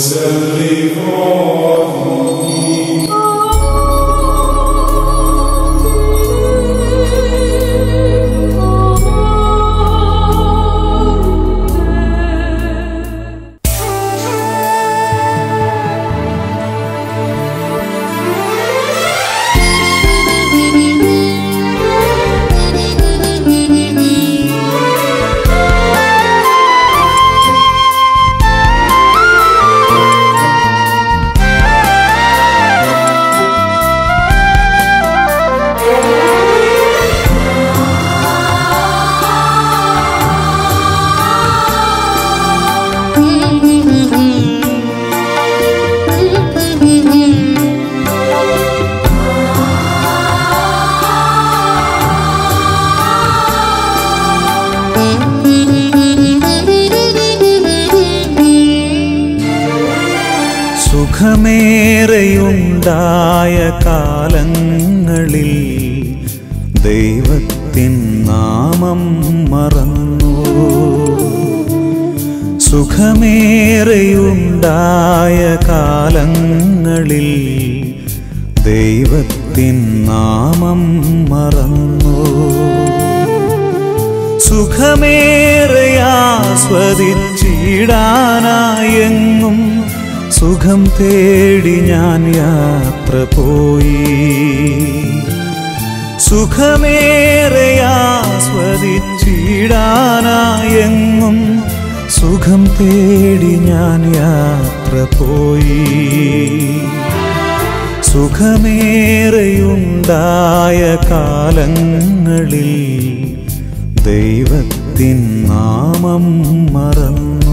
സുഖമേറെയുണ്ടായ കാലങ്ങളിൽ ദൈവത്തിൻ നാമം മറന്നു സുഖമേറെയുണ്ടായ കാലങ്ങളിൽ ദൈവത്തിൻ നാമം മറന്നു സുഖമേറെയാസ്വദിച്ചിടാനായെങ്ങും സുഖം തേടി ഞാൻ യാത്ര പോയി സുഖമേറെയാസ്വദിച്ചിടാനായെങ്ങും സുഖം തേടി ഞാൻ യാത്ര പോയി സുഖമേറെയുണ്ടായ കാലങ്ങളിൽ ദൈവത്തിൻ നാമം മറന്നു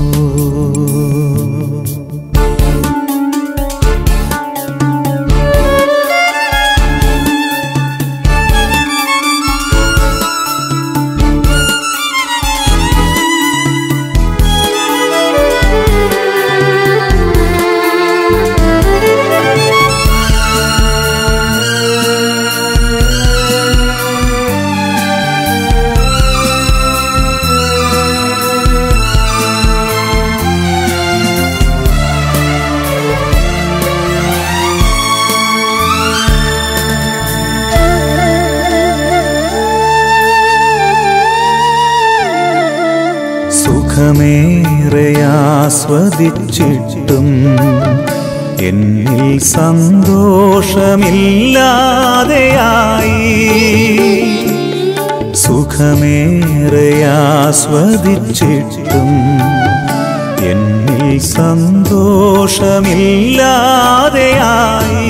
സുഖമേറെയാസ്വദിച്ചിട്ടും എന്നിൽ സന്തോഷമില്ലാതെയായി സുഖമേറെയാസ്വദിച്ചിട്ടും എന്നിൽ സന്തോഷമില്ലാതെയായി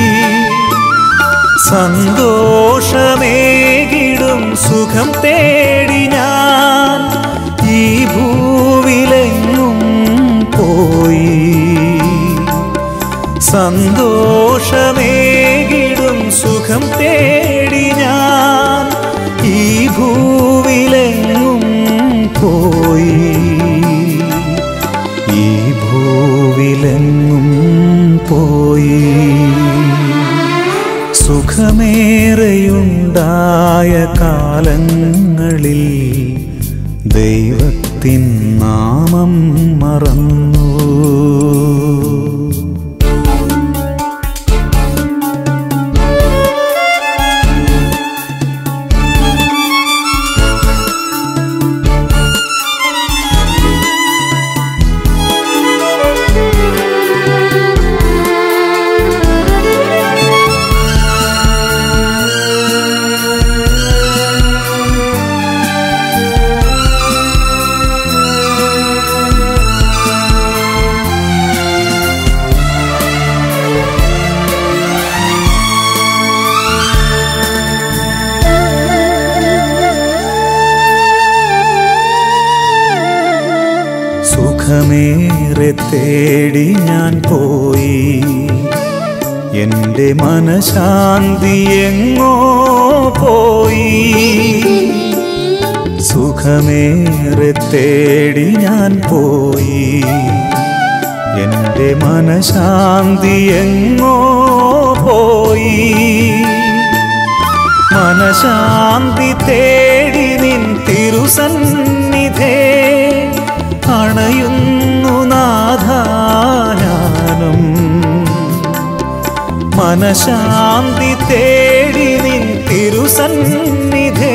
സന്തോഷമേകിടും സുഖം തേടി ഞാൻ ഈ ഭൂവിലെങ്ങും പോയി സന്തോഷമേകിടും സുഖം തേടി ഞാൻ ഈ ഭൂവിലെങ്ങും പോയി ഈ ഭൂവിലെങ്ങും പോയി സുഖമേറെയുണ്ടായ കാലങ്ങളിൽ ദൈവത്തിൻ നാമം മറന്നു സുഖമേറെ തേടി ഞാൻ പോയി എൻ്റെ മനശാന്തി എങ്ങോ പോയി സുഖമേറെ തേടി ഞാൻ പോയി എൻ്റെ മനശാന്തി എങ്ങോ പോയി മനശാന്തി തേടി നിൻ തിരുസന്നിധേ അണയുന്നു നാഥാന മനശാന്തി തേടി നിൻ തിരുസന്നിധേ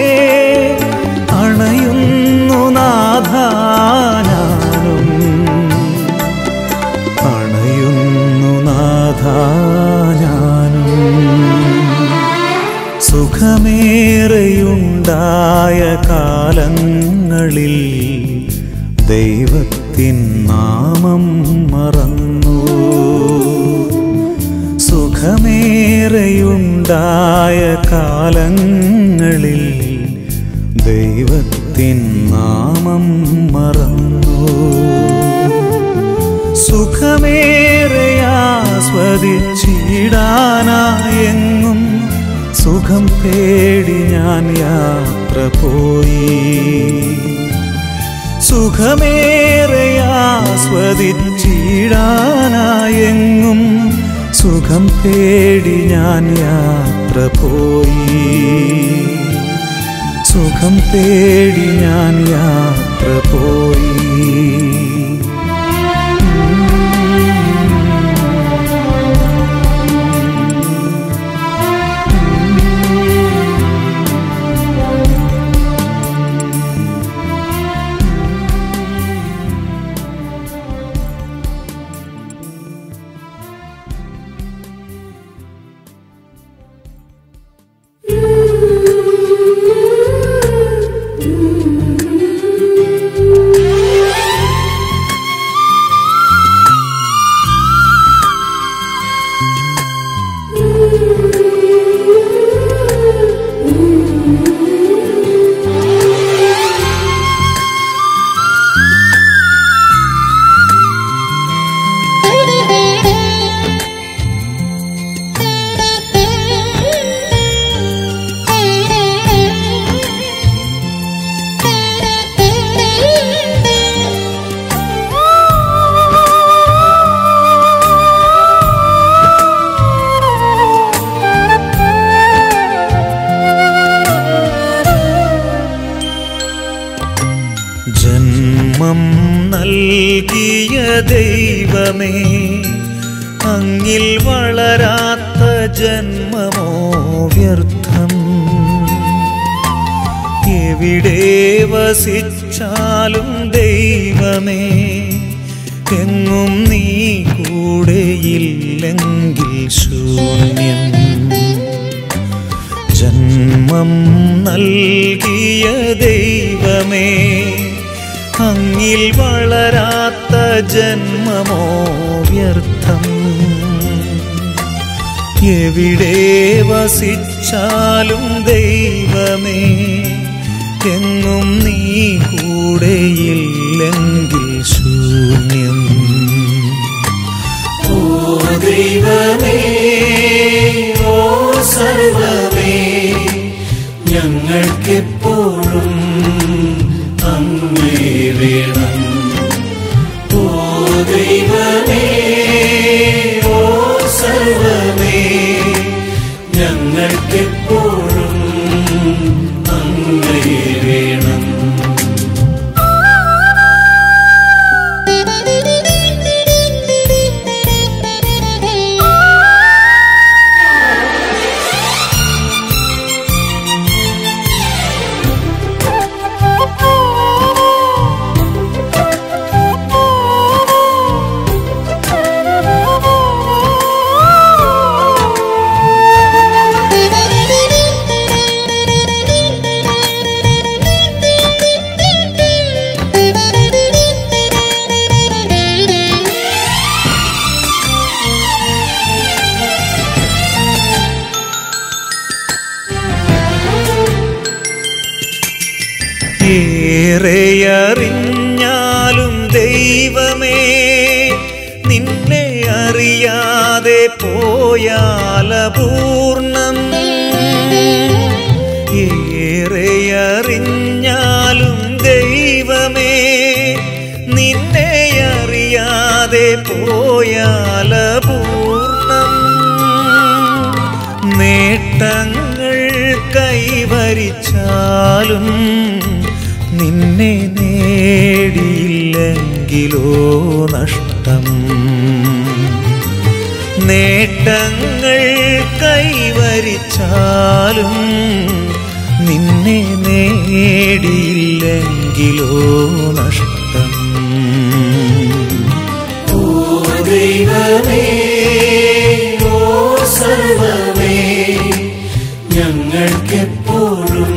അണയുന്നു നാഥാനാനും അണയുന്നു നാഥാനാനും സുഖമേറെയുണ്ടായ കാലങ്ങളിൽ ദൈവത്തിൻ നാമം മറന്നു സുഖമേറെയുണ്ടായ കാലങ്ങളിൽ ദൈവത്തിൻ നാമം മറന്നു സുഖമേറെയാസ്വദിച്ചിടാനായെങ്ങും സുഖം തേടി ഞാൻ യാത്ര പോയി സുഖമേറെയാസ്വദിച്ചിടാനായെങ്ങും സുഖം തേടി ഞാൻ യാത്ര പോയി സുഖം തേടി ഞാൻ യാത്ര പോയി ജന്മം നൽകിയ ദൈവമേ അങ്ങിൽ വളരാത്ത ജന്മമോ വ്യർത്ഥം എവിടെ വസിച്ചാലും ദൈവമേ എങ്ങും നീ കൂടെയില്ലെങ്കിൽ ശൂന്യം ജന്മം നൽകിയ ദൈവമേ അങ്ങിൽ വളരാത്ത ജന്മമോ വ്യർത്ഥം എവിടെ വസിച്ചാലും ദൈവമേ എങ്ങും നീ കൂടെയില്ലെങ്കിൽ ശൂന്യം ഓ ദൈവമേ ഓ സർവമേ ഞങ്ങൾക്കെപ്പോഴും അങ്ങേ വേണം ഓ ദൈവമേ ഓ സർവമേ ഞങ്ങൾക്കെപ്പോഴും അങ്ങേ വേണം ഏറെയറിഞ്ഞാലും ദൈവമേ നിന്നെ അറിയാതെ പോയാലപൂർണം ഏറെയറിഞ്ഞാലും ദൈവമേ നിന്നെ അറിയാതെ പോയാലപൂർണം നേട്ടങ്ങൾ കൈവരിച്ചാലും നിന്നെ നേടിയില്ലെങ്കിലോ നഷ്ടം നേട്ടങ്ങൾ കൈവരിച്ചാലും നിന്നെ നേടിയില്ലെങ്കിലോ നഷ്ടം ദൈവമേ ഓ സർവമേ ഞങ്ങൾക്കെപ്പോഴും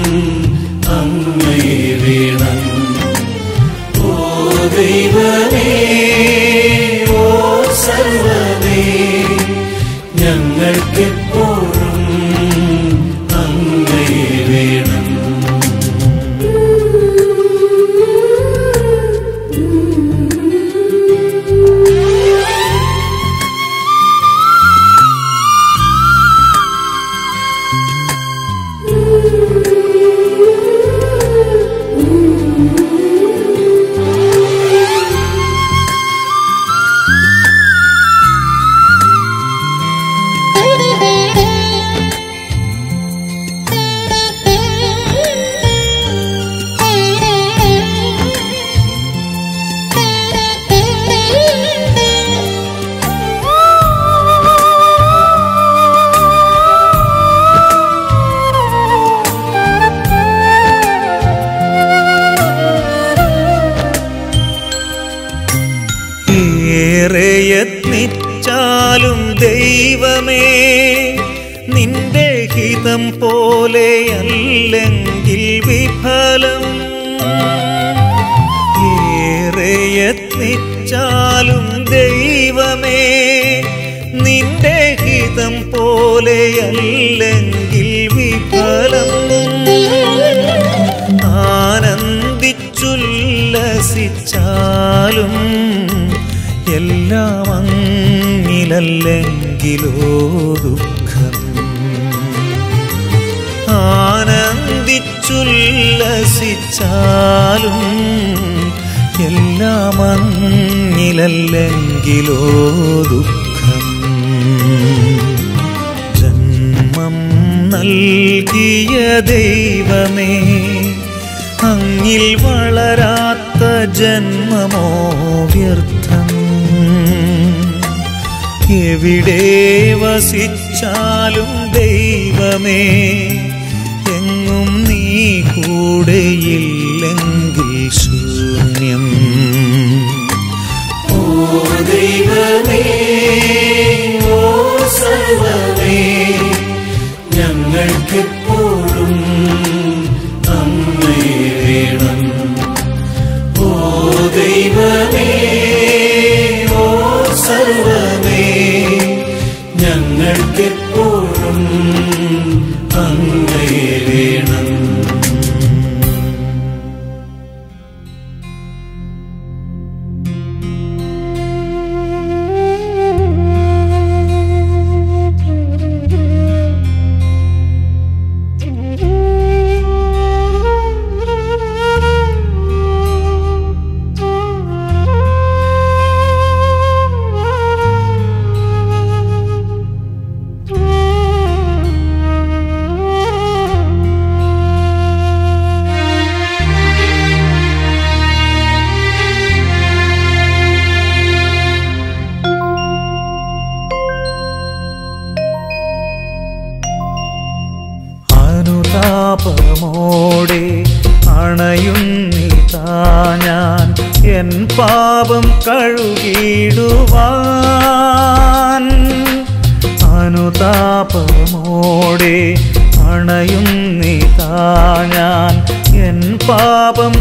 അങ്ങേ വേണം ഓ ദൈവമേ ഓ സർവമേ ഞങ്ങൾക്കെപ്പോഴും അങ്ങേ വേണം ഏറെ യത്നിച്ചാലും ദൈവമേ നിന്റെ ഹിതം പോലെയല്ലെങ്കിൽ വിഫലം ഏറെ യത്നിച്ചാലും ദൈവമേ നിന്റെ ഹിതം പോലെയല്ലെങ്കിൽ വിഫലം ആനന്ദിച്ചുല്ലസിച്ചാലും എല്ലാം അങ്ങിലല്ലെങ്കിലോ ദുഃഖം ആനന്ദിച്ചുല്ലസിച്ചാലും എല്ലാം അങ്ങിലല്ലെങ്കിലോ ദുഃഖം ജന്മം നൽകിയ ദൈവമേ അങ്ങിൽ വളരാത്ത ജന്മമോ വ്യർത്ഥം എവിടെ വസിച്ചാലും ദൈവമേ എങ്ങും നീ കൂടെയില്ലെങ്കിൽ ശൂന്യം ഓ ദൈവമേ ഓ സർവമേ ഞങ്ങൾക്കെപ്പോഴും അങ്ങേ വേണം ഓ ദൈവമേ ഓ സർവമേ ഞങ്ങൾക്കെപ്പോഴും അങ്ങേ വേണം അനുതാപമോടെ അണയുന്നിതാ ഞാൻ എൻ പാപം കഴുകിടുവാൻ അനുതാപമോടെ അണയുന്നിതാ ഞാൻ എൻ പാപം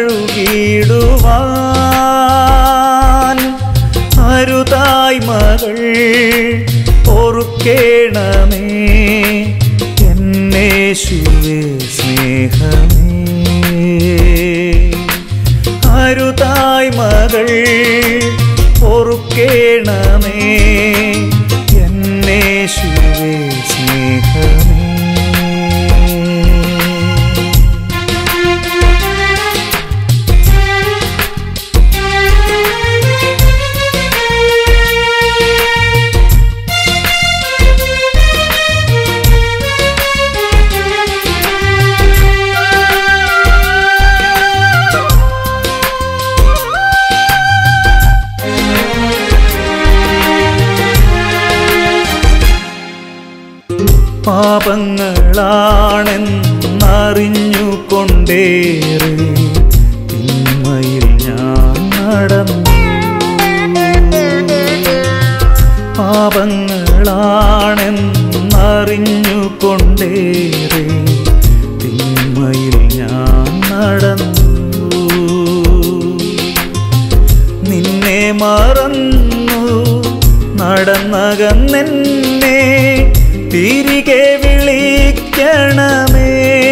കഴുകിടുവാൻ അരുതായ് മകൾ ഓർക്കേണമേ എന്നേശുവേ സ്നേഹമേ അരുതായ് മകൾ ഓർക്കേണമേ എന്നേശുവേ സ്നേഹമേ പാപങ്ങളാണെന്നറിഞ്ഞുകൊണ്ടേറെ തിന്മയിൽ ഞാൻ നടന്നു പാപങ്ങളാണെന്നറിഞ്ഞുകൊണ്ടേറെ തിന്മയിൽ ഞാൻ നടന്നു നിന്നെ മറന്നു നടന്നകന്നെന്നെ തിരികെ വിളിക്കണമേ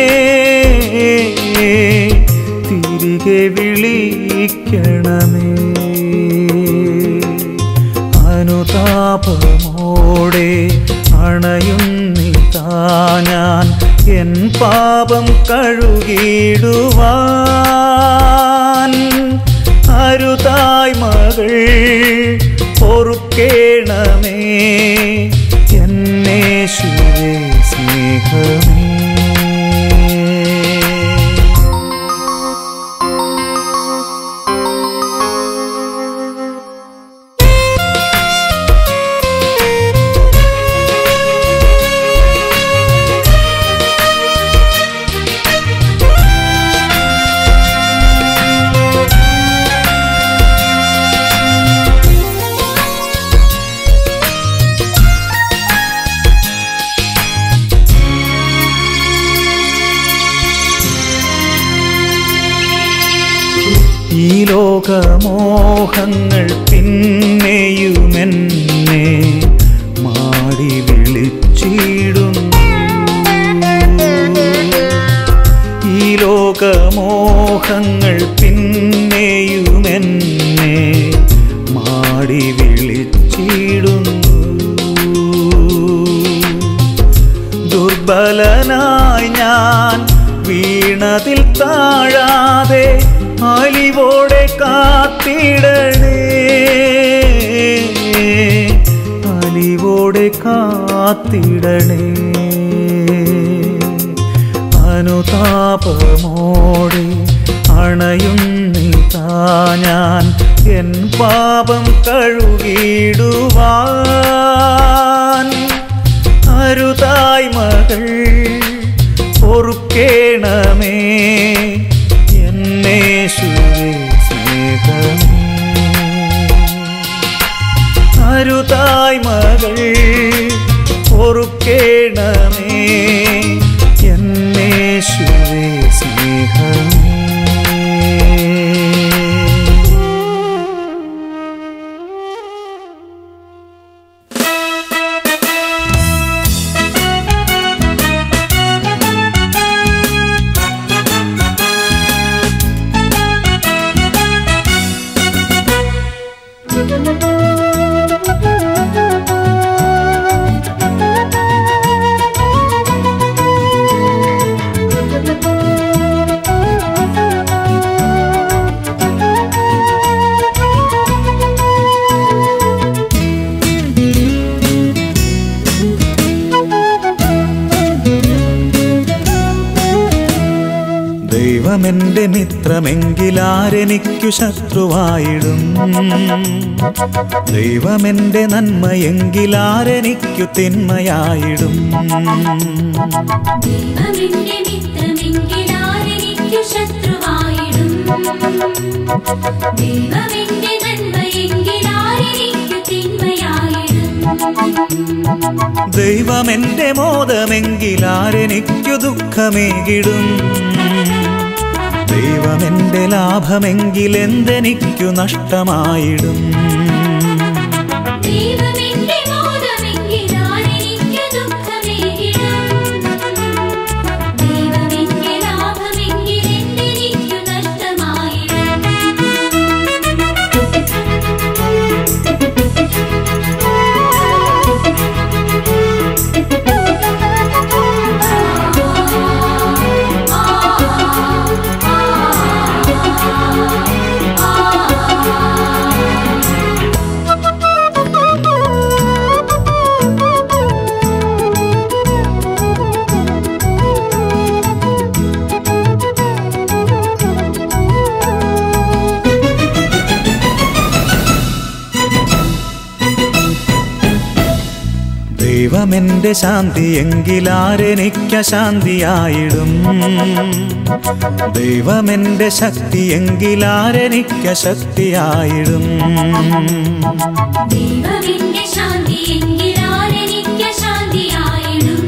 തിരികെ വിളിക്കണമേ അനുതാപമോടെ അണയുന്നിതാ ഞാൻ എൻ പാപം കഴുകിടുവാൻ അരുതായ് മകൾ പൊറുക്കേണമേ എന്നേശുവേ സ്നേഹമേ ഈ ലോകമോഹങ്ങൾ പിന്നെയുമെന്നെ മാടി വിളിച്ചിടുന്നു ഈ ലോകമോഹങ്ങൾ പിന്നെയുമെന്നെ മാടി വിളിച്ചിടുന്നു ദുർബലനായി ഞാൻ വീണതിൽ താഴാതെ അലിവോടെ കാത്തിടണേ അലിവോടെ കാത്തിടണേ അനുതാപമോടെ അണയുന്നിതാ ഞാൻ എൻ പാപം കഴുകിടുവാൻ അരുതായ് മകൾ പൊറുക്കേണമേ എന്നേശുവേ സ്നേഹമേ അരുതായ് മകൾ പൊറുക്കേണമേ എന്നേശുവേ സ്നേഹമേ ദൈവമെന്റെ മിത്രമെങ്കിലാരെനിക്കു ശത്രുവായിടും ദൈവമെന്റെ നന്മയെങ്കിലാരെനിക്കു തിന്മയായിടും ദൈവമെന്റെ മിത്രമെങ്കിലാരെനിക്കു ശത്രുവായിടും ദൈവമെന്റെ നന്മയെങ്കിലാരെനിക്കു തിന്മയായിടും ദൈവമെന്റെ മോദമെങ്കിലാരെനിക്കു ദുഃഖമേകിടും ദൈവമെന്റെ ലാഭമെങ്കിലെന്തെനിക്കു നഷ്ടമായിടും ദൈവമെന്റെ മോദമെങ്കിലാരെനിക്കു ദുഃഖമേകിടും ദൈവമെന്റെ ലാഭമെങ്കിലെന്തെനിക്കു നഷ്ടമായിടും ആ ദൈവമെന്റെ ശാന്തി എങ്കിലാരെനിക്ക ശാന്തിയായിടും ദൈവമെന്റെ ശക്തി എങ്കിലാരെനിക്ക ശക്തിയായിടും ദൈവമെന്റെ ശാന്തി എങ്കിലാരെനിക്ക ശാന്തിയായിടും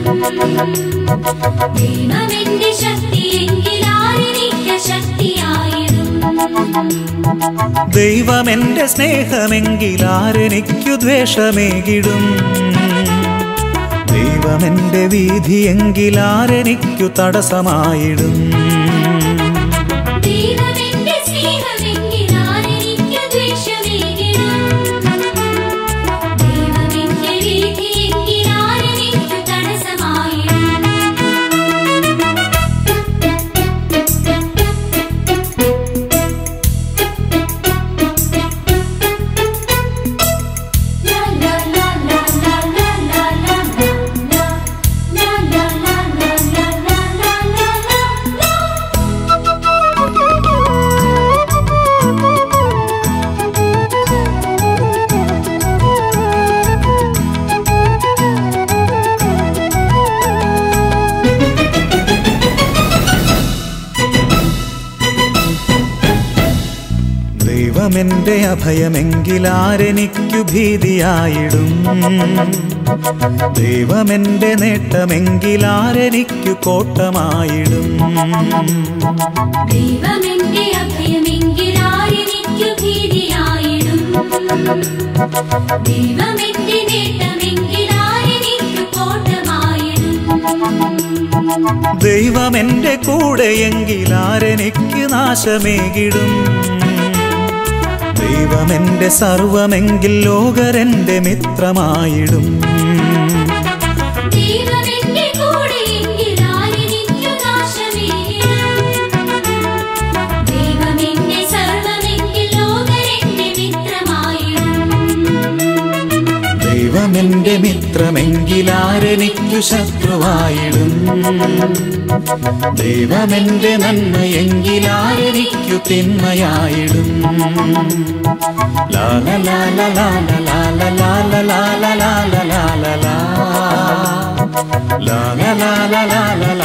ദൈവമെന്റെ ശക്തി എങ്കിലാരെനിക്ക ശക്തിയായിടും ദൈവമെന്റെ സ്നേഹമെങ്കിലാരെനിക്കു ദ്വേഷമേകിടും ദൈവമെന്റെ വീതി എങ്കിലാരെനിക്കു തടസ്സമായിടും ദൈവമെന്റെ സ്നേഹമെങ്കിലാരെനിക്ക ദ്വേഷമേകിടും ദൈവമെന്റെ വീതി എങ്കിലാരെനിക്കു തടസ്സമായിടും La la la la la la la la la la la la la la la la la ദൈവമെന്റെ അഭയമെങ്കിലാരെനിക്കു ഭീതിയായിടും ദൈവമെന്റെ നേട്ടമെങ്കിലാരെനിക്കു കോട്ടമായിടും ദൈവമെന്റെ അഭയമെങ്കിലാരെനിക്കു ഭീതിയായിടും ദൈവമെന്റെ നേട്ടമെങ്കിലാരെനിക്കു കോട്ടമായിടും ദൈവമെന്റെ കൂടെയെങ്കിലാരെനിക്ക് നാശമേകിടും ദൈവമെന്റെ സർവമെങ്കിൽ ലോകരെന്റെ മിത്രമായിടും ദൈവമെന്റെ കൂടെയെങ്കിലാരെനിക്കു നാശമേകിടും ദൈവമെന്റെ സർവമെങ്കിൽ ലോകരെന്റെ മിത്രമായിടും ദൈവമെന്റെ മിത്രമെങ്കിലാരെനിക്കു ശത്രുവായിടും ദൈവമെന്റെ നന്മയെങ്കിലാരെനിക്കു തിന്മയായിടും Lala Lala Lala Lala Lala Lala Lala Lala Lala Lala Lala Lala